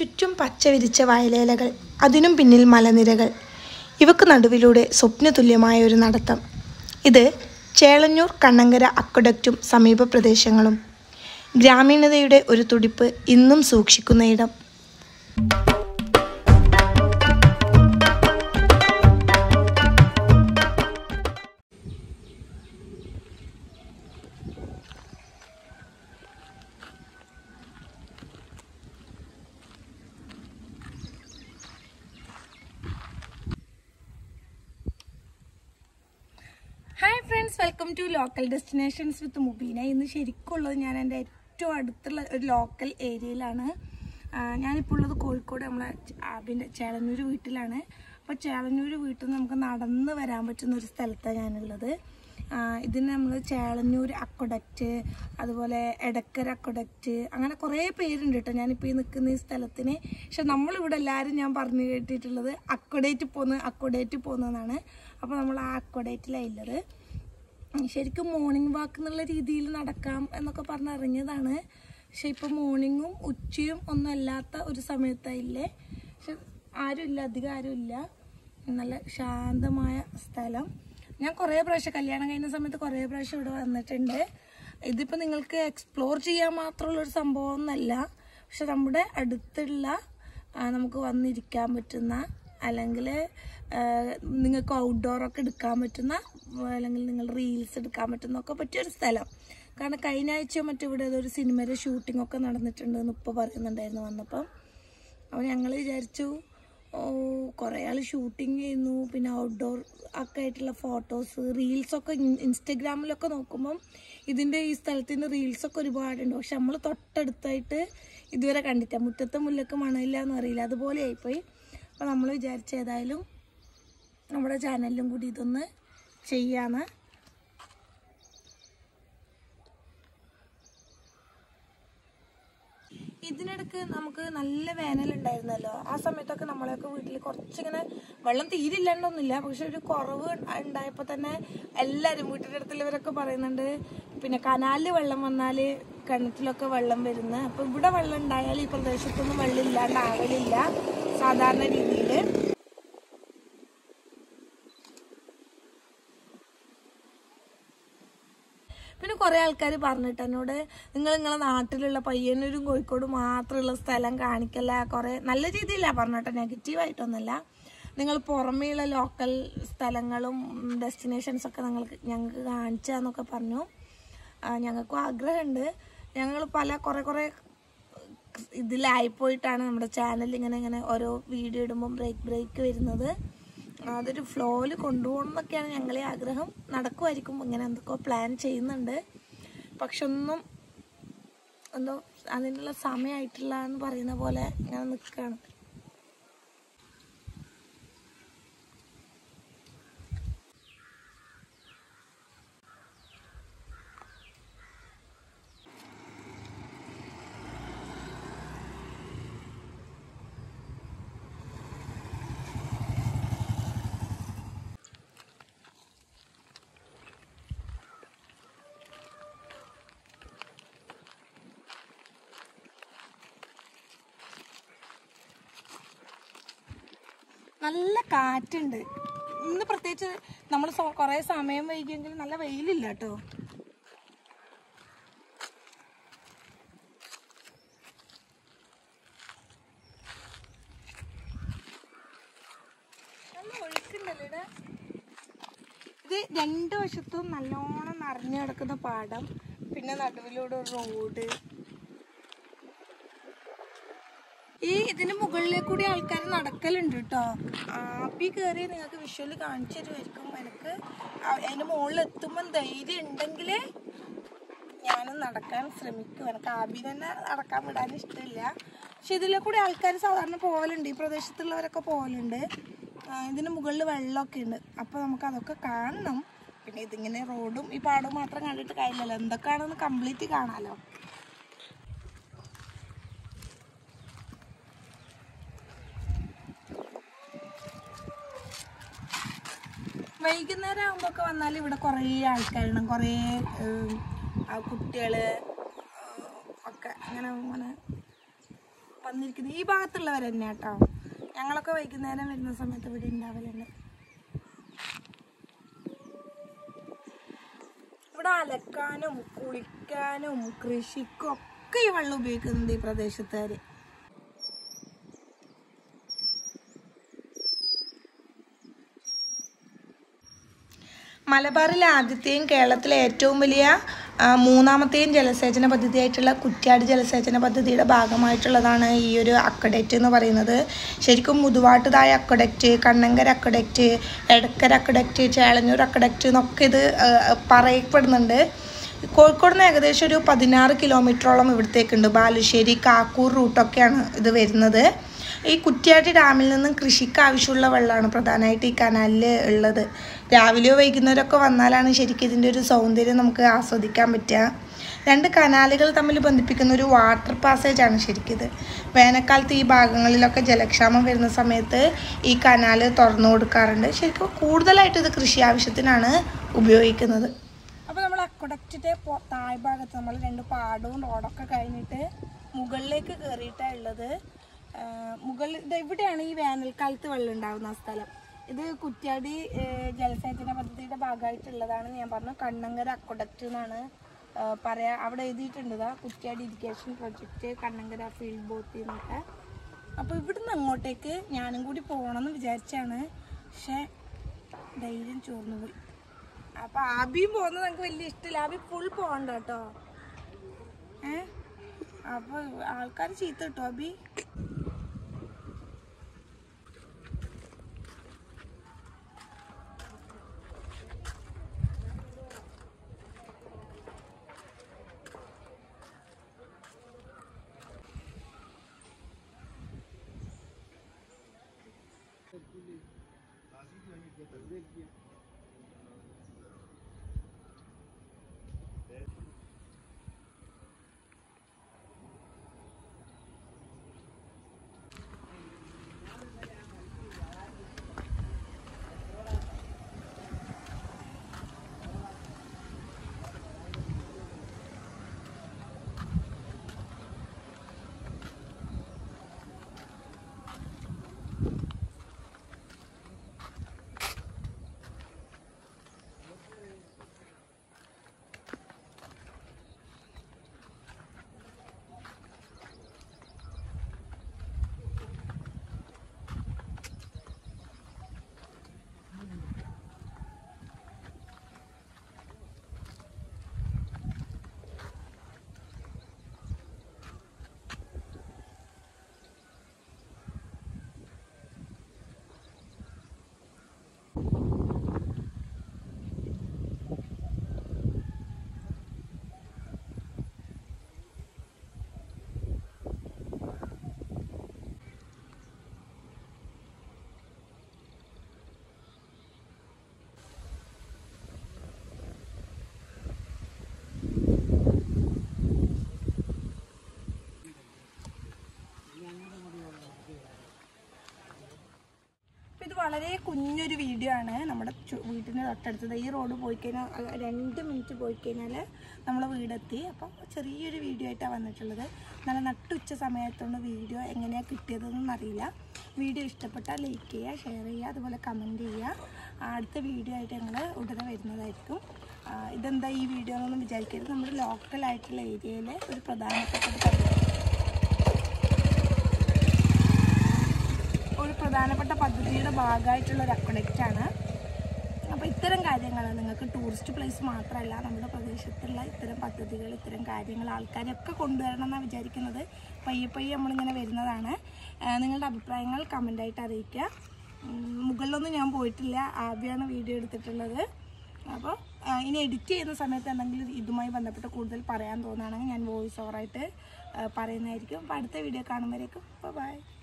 ചുറ്റും പച്ച വിരിച്ച വയലേലകൾ അതിനും പിന്നിൽ മലനിരകൾ ഇവക്ക് നടുവിലൂടെ സ്വപ്നതുല്യമായ ഒരു നടത്തം ഇത് ചേളന്നൂർ കണ്ണങ്കര അക്വഡക്റ്റും സമീപ പ്രദേശങ്ങളും ഗ്രാമീണതയുടെ ഒരു തുടിപ്പ് ഇന്നും സൂക്ഷിക്കുന്ന ഇടം hi friends welcome to local destinations with Mubeena ഇന്ന് ശരിക്കുള്ളത് ഞാൻ എൻ്റെ ഏറ്റവും അടുത്തുള്ള ഒരു ലോക്കൽ ഏരിയയിലാണ് ആ, ഞാനിപ്പോൾ ഉള്ളത് കോഴിക്കോട് നമ്മളെ ആബിൻ്റെ ചേളന്നൂർ വീട്ടിലാണ് അപ്പോൾ ചേളന്നൂർ വീട്ടിൽ നിന്ന് നമുക്ക് നടന്ന് വരാൻ പറ്റുന്ന ഒരു സ്ഥലത്താണ് ഞാനുള്ളത് ആ, ഇതിന് നമ്മൾ ചേളന്നൂർ അക്വഡക്റ്റ് അതുപോലെ എടക്കര അക്വഡക്റ്റ് അങ്ങനെ കുറേ പേരുണ്ട് കേട്ടോ ഞാനിപ്പോൾ ഈ നിൽക്കുന്ന ഈ സ്ഥലത്തിന് പക്ഷെ നമ്മളിവിടെ എല്ലാവരും ഞാൻ പറഞ്ഞു കേട്ടിട്ടുള്ളത് അക്വഡേറ്റ് പോന്ന് അക്വഡേറ്റ് പോകുന്നതാണ് അപ്പോൾ നമ്മൾ ആ അക്വഡേറ്റിലാണ് ഉള്ളത് ശരിക്കും മോർണിംഗ് വാക്ക് എന്നുള്ള രീതിയിൽ നടക്കാം എന്നൊക്കെ പറഞ്ഞ് ഇറങ്ങിയതാണ് പക്ഷെ ഇപ്പൊ മോർണിംഗും ഉച്ചയും ഒന്നും അല്ലാത്ത ഒരു സമയത്തായില്ലേ പക്ഷെ ആരുമില്ല അധികം ആരുമില്ല നല്ല ശാന്തമായ സ്ഥലം ഞാൻ കുറേ പ്രാവശ്യം കല്യാണം കഴിഞ്ഞ സമയത്ത് കുറേ പ്രാവശ്യം ഇവിടെ വന്നിട്ടുണ്ട് ഇതിപ്പോൾ നിങ്ങൾക്ക് എക്സ്പ്ലോർ ചെയ്യാൻ മാത്രമുള്ള ഒരു സംഭവം ഒന്നല്ല പക്ഷെ നമ്മുടെ അടുത്തുള്ള ആ, നമുക്ക് വന്നിരിക്കാൻ പറ്റുന്ന അല്ലെങ്കിൽ നിങ്ങൾക്ക് ഔട്ട്ഡോർ ഒക്കെ എടുക്കാൻ പറ്റുന്ന അല്ലെങ്കിൽ നിങ്ങൾ റീൽസ് എടുക്കാൻ പറ്റുന്ന ഒക്കെ പറ്റിയ ഒരു സ്ഥലം കാരണം കഴിഞ്ഞ ആഴ്ച മറ്റു ഇവിടെ ഏതോ ഒരു സിനിമയുടെ ഷൂട്ടിംഗ് ഒക്കെ നടന്നിട്ടുണ്ട് എന്ന് ഇപ്പോൾ പറയുന്നുണ്ടായിരുന്നു വന്നപ്പം അപ്പോൾ ഞങ്ങൾ വിചാരിച്ചു ഓ കുറേ ആൾ ഷൂട്ടിങ് ചെയ്യുന്നു പിന്നെ ഔട്ട്ഡോർ ഒക്കെ ആയിട്ടുള്ള ഫോട്ടോസ് റീൽസൊക്കെ ഇൻസ്റ്റഗ്രാമിലൊക്കെ നോക്കുമ്പം ഇതിൻ്റെ ഈ സ്ഥലത്തിൻ്റെ റീൽസൊക്കെ ഒരുപാടുണ്ട് പക്ഷെ നമ്മൾ തൊട്ടടുത്തായിട്ട് ഇതുവരെ കണ്ടിട്ടില്ല മുറ്റത്തെ മുല്ലക്ക് മണമില്ല എന്ന് അറിയില്ല അതുപോലെ ആയിപ്പോയി അപ്പോൾ നമ്മൾ വിചാരിച്ച ഏതായാലും നമ്മുടെ ചാനലിലും കൂടി ഇതൊന്ന് ചെയ്യാന്ന് ഇതിനിടക്ക് നമുക്ക് നല്ല വേനലുണ്ടായിരുന്നല്ലോ ആ സമയത്തൊക്കെ നമ്മളെയൊക്കെ വീട്ടിൽ കുറച്ചിങ്ങനെ വെള്ളം തീരെ ഇല്ലാണ്ടൊന്നുമില്ല പക്ഷെ ഒരു കുറവ് ഉണ്ടായപ്പോൾ തന്നെ എല്ലാവരും വീട്ടിൻ്റെ അടുത്തുള്ളവരൊക്കെ പറയുന്നുണ്ട് പിന്നെ കനാലിൽ വെള്ളം വന്നാൽ കിണറ്റിലൊക്കെ വെള്ളം വരുന്നത് അപ്പോൾ ഇവിടെ വെള്ളം ഉണ്ടായാൽ ഈ പ്രദേശത്തൊന്നും വെള്ളം ഇല്ലാണ്ടാവലില്ല സാധാരണ രീതിയിൽ പിന്നെ കുറേ ആൾക്കാർ പറഞ്ഞിട്ട് എന്നോട് നിങ്ങൾ നിങ്ങളെ നാട്ടിലുള്ള പയ്യന്നൂരും കോഴിക്കോടും മാത്രമുള്ള സ്ഥലം കാണിക്കല്ല കുറേ നല്ല രീതിയിലാണ് പറഞ്ഞിട്ട് നെഗറ്റീവായിട്ടൊന്നുമല്ല നിങ്ങൾ പുറമേയുള്ള ലോക്കൽ സ്ഥലങ്ങളും ഡെസ്റ്റിനേഷൻസ് ഒക്കെ നിങ്ങൾക്ക് ഞങ്ങൾക്ക് കാണിച്ചാന്നൊക്കെ പറഞ്ഞു ആ, ഞങ്ങൾക്കും ആഗ്രഹമുണ്ട് ഞങ്ങൾ പല കുറേ കുറേ ഇതിലായിപ്പോയിട്ടാണ് നമ്മുടെ ചാനൽ ഇങ്ങനെ ഇങ്ങനെ ഓരോ വീഡിയോ ഇടുമ്പോൾ ബ്രേക്ക് ബ്രേക്ക് വരുന്നത് അതൊരു ഫ്ലോയിൽ കൊണ്ടുപോകണം എന്നൊക്കെയാണ് ഞങ്ങളെ ആഗ്രഹം നടക്കുമായിരിക്കും ഇങ്ങനെ എന്തൊക്കെയോ പ്ലാൻ ചെയ്യുന്നുണ്ട് പക്ഷെ ഒന്നും എന്തോ അതിനുള്ള സമയമായിട്ടില്ല എന്ന് പറയുന്ന പോലെ ഇങ്ങനെ നിൽക്കുകയാണ് നല്ല കാറ്റുണ്ട് ഇന്ന് പ്രത്യേകിച്ച് നമ്മൾ കുറേ സമയം വൈകിയെങ്കിലും നല്ല വെയിലില്ല കേട്ടോ നല്ല ഒഴുക്കുണ്ടല്ലോ ഇവിടെ ഇത് രണ്ട് വശത്തും നല്ലോണം നിറഞ്ഞു കിടക്കുന്ന പാടം പിന്നെ നടുവിലൂടെ ഒരു റോഡ് ഈ ഇതിന് മുകളിലേക്ക് കൂടി ആൾക്കാർ നടക്കലുണ്ട് കേട്ടോ ആപ്പി കയറി നിങ്ങൾക്ക് വിഷ്വല് കാണിച്ചു തരുമായിരിക്കും എനിക്ക് അ- അതിന് മുകളിൽ എത്തുമ്പോൾ ധൈര്യം ഉണ്ടെങ്കിൽ ഞാനും നടക്കാൻ ശ്രമിക്കും എനിക്ക് ആബി തന്നെ നടക്കാൻ വിടാൻ ഇഷ്ടമില്ല പക്ഷെ ഇതിലെ കൂടി ആൾക്കാർ സാധാരണ പോകലുണ്ട് ഈ പ്രദേശത്തുള്ളവരൊക്കെ പോകലുണ്ട് ആ, ഇതിന് മുകളിൽ വെള്ളമൊക്കെ ഉണ്ട് അപ്പോൾ നമുക്ക് അതൊക്കെ കാണണം പിന്നെ ഇതിങ്ങനെ റോഡും ഈ പാടവും മാത്രം കണ്ടിട്ട് കാര്യമില്ലല്ലോ എന്തൊക്കെയാണെന്ന് കംപ്ലീറ്റ് കാണാമല്ലോ വൈകുന്നേരം ആകുമ്പോൾ ഒക്കെ വന്നാൽ ഇവിടെ കുറേ ആൾക്കാരുണ്ടാവും കുറേ കുട്ടികൾ ഒക്കെ അങ്ങനെ അങ്ങനെ വന്നിരിക്കുന്നത് ഈ ഭാഗത്തുള്ളവർ തന്നെ കേട്ടോ ഞങ്ങളൊക്കെ വൈകുന്നേരം വരുന്ന സമയത്ത് ഇവിടെ ഉണ്ടാവലുണ്ട് ഇവിടെ അലക്കാനും കുളിക്കാനും കൃഷിക്കും ഒക്കെ ഈ വെള്ളം ഉപയോഗിക്കുന്നുണ്ട് ഈ പ്രദേശത്തുകാര് മലബാറിലെ ആദ്യത്തെയും കേരളത്തിലെ ഏറ്റവും വലിയ ആ, മൂന്നാമത്തെയും ജലസേചന പദ്ധതിയായിട്ടുള്ള കുറ്റ്യാടി ജലസേചന പദ്ധതിയുടെ ഭാഗമായിട്ടുള്ളതാണ് ഈ ഒരു അക്വഡക്റ്റ് എന്ന് പറയുന്നത് ശരിക്കും മുതുവാട്ടുതായ aqueduct Kannankara aqueduct Edakkara aqueduct Chelannur aqueduct എന്നൊക്കെ ഇത് ആ, പറയപ്പെടുന്നുണ്ട് കോഴിക്കോട് നിന്ന് ഏകദേശം ഒരു പതിനാറ് കിലോമീറ്ററോളം ഇവിടത്തേക്കുണ്ട് ബാലുശ്ശേരി കാക്കൂർ റൂട്ടൊക്കെയാണ് ഇത് വരുന്നത് ഈ കുറ്റ്യാടി ഡാമിൽ നിന്നും കൃഷിക്ക് ആവശ്യമുള്ള വെള്ളമാണ് പ്രധാനമായിട്ട് ഈ കനാലിൽ ഉള്ളത് രാവിലെയോ വൈകുന്നേരമൊക്കെ വന്നാലാണ് ശരിക്കും ഇതിൻ്റെ ഒരു സൗന്ദര്യം നമുക്ക് ആസ്വദിക്കാൻ പറ്റുക രണ്ട് കനാലുകൾ തമ്മിൽ ബന്ധിപ്പിക്കുന്ന ഒരു വാട്ടർ പാസേജ് ആണ് ശരിക്കും ഇത് വേനൽക്കാലത്ത് ഈ ഭാഗങ്ങളിലൊക്കെ ജലക്ഷാമം വരുന്ന സമയത്ത് ഈ കനാല് തുറന്നു കൊടുക്കാറുണ്ട് ശരിക്കും കൂടുതലായിട്ട് ഇത് കൃഷി ആവശ്യത്തിനാണ് ഉപയോഗിക്കുന്നത് അപ്പോൾ നമ്മൾ അക്വഡക്റ്റിൻ്റെ താഴ്ഭാഗത്ത് നമ്മൾ രണ്ട് പാടവും റോഡൊക്കെ കഴിഞ്ഞിട്ട് മുകളിലേക്ക് കയറിയിട്ടാണ് ഉള്ളത് മുകളിൽ ഇത് ഇവിടെയാണ് ഈ വേനൽക്കാലത്ത് വെള്ളം ഉണ്ടാകുന്ന സ്ഥലം ഇത് കുറ്റ്യാടി ഏഹ്, ജലസേചന പദ്ധതിയുടെ ഭാഗമായിട്ടുള്ളതാണ് ഞാൻ പറഞ്ഞു കണ്ണങ്കര അക്വഡക്റ്റ് എന്നാണ് ഏഹ്, പറയാ അവിടെ എഴുതിയിട്ടുണ്ട് ഇതാ Kuttiadi irrigation project Kannankara field boat എന്നൊക്കെ അപ്പോൾ ഇവിടുന്ന് അങ്ങോട്ടേക്ക് ഞാനും കൂടി പോകണമെന്ന് വിചാരിച്ചാണ് പക്ഷേ ധൈര്യം ചോർന്നു പോയി അപ്പൊ ആബിയും പോകുന്നത് നമുക്ക് വലിയ ഇഷ്ടമില്ല ആബി ഫുൾ പോകണ്ട കേട്ടോ ഏ അപ്പൊ ആൾക്കാർ ചീത്ത കിട്ടോ അബി അപ്പൊ ഇത് വളരെ കുഞ്ഞൊരു വീഡിയോ ആണ് നമ്മുടെ ചു- വീട്ടിന് തൊട്ടടുത്തത് ഈ റോഡ് പോയി കഴിഞ്ഞാൽ അഹ് രണ്ട് മിനിറ്റ് പോയി കഴിഞ്ഞാൽ നമ്മളെ വീടെത്തി അപ്പോൾ ചെറിയൊരു വീഡിയോ ആയിട്ടാണ് വന്നിട്ടുള്ളത് നല്ല നട്ടുച്ച സമയത്തുള്ള വീഡിയോ എങ്ങനെയാണ് കിട്ടിയതെന്നൊന്നും അറിയില്ല വീഡിയോ ഇഷ്ടപ്പെട്ടാൽ ലൈക്ക് ചെയ്യുക ഷെയർ ചെയ്യുക അതുപോലെ കമൻറ്റ് ചെയ്യുക ആ, അടുത്ത വീഡിയോ ആയിട്ട് ഞങ്ങൾ ഉടനെ വരുന്നതായിരിക്കും ആ, ഇതെന്താ ഈ വീഡിയോ എന്നൊന്നും വിചാരിക്കരുത് നമ്മുടെ ലോക്കൽ ആയിട്ടുള്ള ഏരിയയിലെ ഒരു പ്രധാനപ്പെട്ട ഒരു പദ്ധതി ഒരു പ്രധാനപ്പെട്ട പദ്ധതിയുടെ ഭാഗമായിട്ടുള്ള ഒരു അക്വഡക്റ്റ് ആണ് അപ്പോൾ ഇത്തരം കാര്യങ്ങൾ നിങ്ങൾക്ക് ടൂറിസ്റ്റ് പ്ലേസ് മാത്രമല്ല നമ്മുടെ പ്രദേശത്തുള്ള ഇത്തരം പദ്ധതികൾ ഇത്തരം കാര്യങ്ങൾ ആൾക്കാരൊക്കെ കൊണ്ടുവരണം എന്നാണ് വിചാരിക്കുന്നത് പയ്യെ പയ്യെ നമ്മളിങ്ങനെ വരുന്നതാണ് ആ, നിങ്ങളുടെ അഭിപ്രായങ്ങൾ കമൻ്റായിട്ട് അറിയിക്കുക ഉം, മുകളിലൊന്നും ഞാൻ പോയിട്ടില്ല ആദ്യമാണ് വീഡിയോ എടുത്തിട്ടുള്ളത് അപ്പോൾ ആ, ഇനി എഡിറ്റ് ചെയ്യുന്ന സമയത്ത് എന്തെങ്കിലും ഇതുമായി ബന്ധപ്പെട്ട് കൂടുതൽ പറയാൻ തോന്നുകയാണെങ്കിൽ ഞാൻ വോയിസ് ഓവറായിട്ട് പറയുന്നതായിരിക്കും അപ്പോൾ അടുത്ത വീഡിയോ കാണുമ്പോഴേക്കും ബൈ